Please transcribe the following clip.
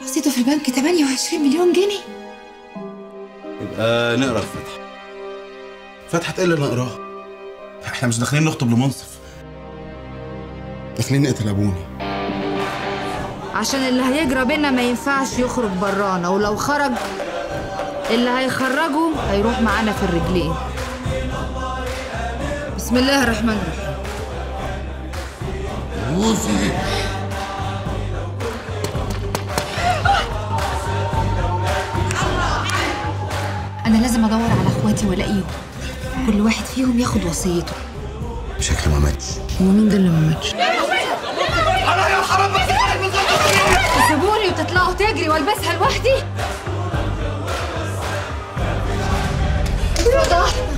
رصيده في البنك 28 مليون جنيه يبقى نقرا الفاتحه فاتحه ايه اللي نقراها احنا مش داخلين نخطب لمنصف داخلين نقتل ابونا عشان اللي هيجرى بينا ما ينفعش يخرج برانا ولو خرج اللي هيخرجه هيروح معانا في الرجلين بسم الله الرحمن الرحيم بوسي انا لازم ادور على اخواتي والاقيهم كل واحد فيهم ياخد وصيته شكله ما ماتش هو مين ده اللي ما ماتش تسيبوني وتطلعوا تجري والبسها لوحدي اتفضل